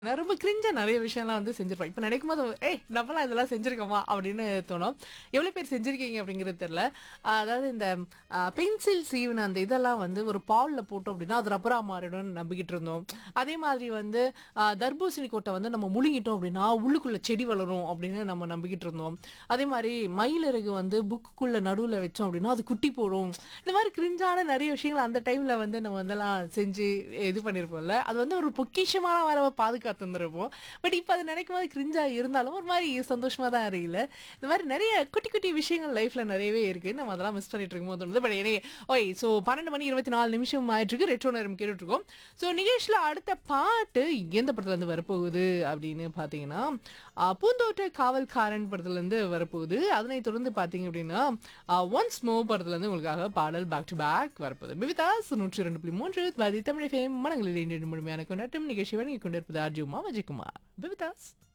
நான் ரொம்ப கிரிஞ்சா நிறைய விஷயம்லாம் வந்து செஞ்சிருப்பேன் இப்போ நினைக்கும் போது ஏய் நம்மளாம் இதெல்லாம் செஞ்சிருக்கோமா அப்படின்னு தோணும் எவ்வளோ பேர் செஞ்சிருக்கீங்க அப்படிங்கிறது தெரியல ஆஹ் அதாவது இந்த பென்சில் சீவன அந்த இதெல்லாம் வந்து ஒரு பாலில் போட்டோம் அப்படின்னா அது ரப்பரா மாறிடும்னு நம்பிக்கிட்டு இருந்தோம் அதே மாதிரி வந்து ஆஹ் தர்பூசணி கொட்டை வந்து நம்ம முழுங்கிட்டோம் அப்படின்னா உள்ளுக்குள்ள செடி வளரும் அப்படின்னு நம்ம நம்பிக்கிட்டு இருந்தோம் அதே மாதிரி மயிலிறகு வந்து புக்குக்குள்ள நடுவில் வச்சோம் அப்படின்னா அது குட்டி போடும் இந்த மாதிரி கிரிஞ்சான நிறைய விஷயங்கள் அந்த டைம்ல வந்து நம்ம வந்துலாம் செஞ்சு இது பண்ணியிருப்போம்ல அது வந்து ஒரு பொக்கிஷமான வரவை பாதுகாத்து இருந்திருப்போம் பட் இப்போ அது நினைக்கும் போது கிரிஞ்சா இருந்தாலும் ஒரு மாதிரி சந்தோஷமா தான் அறியல இந்த மாதிரி நிறைய குட்டி குட்டி விஷயங்கள் லைஃப்ல நிறையவே இருக்கு நம்ம அதெல்லாம் மிஸ் பண்ணிட்டு இருக்கும்போது தோணுது பட் எனவே ஓய் ஸோ பன்னெண்டு மணி இருபத்தி நாலு நிமிஷம் ஆயிட்டு இருக்கு ரெட்ரோ நேரம் கேட்டுட்டு இருக்கோம் ஸோ நிகழ்ச்சியில் அடுத்த பாட்டு எந்த படத்துல இருந்து வரப்போகுது அப்படின்னு பார்த்தீங்கன்னா ஆஹ், பூந்தோட்ட காவல்காரன் படத்துல இருந்து வரப்போகுது அதனை தொடர்ந்து பார்த்தீங்க அப்படின்னா ஒன்ஸ் மோ படத்துல இருந்து உங்களுக்காக பாடல் பேக் டு பேக் வரப்போகுது பிவிதாஸ் நூற்றி ரெண்டு புள்ளி மூன்று பாதி தமிழ் ஃபேம் மனங்களில் இன்று முழுமையான கொண்டாட்டம் நிகழ்ச்சி வழங்கி கொண்டிருப்பது அர்ஜுமா விஜயகுமார் பிவிதாஸ்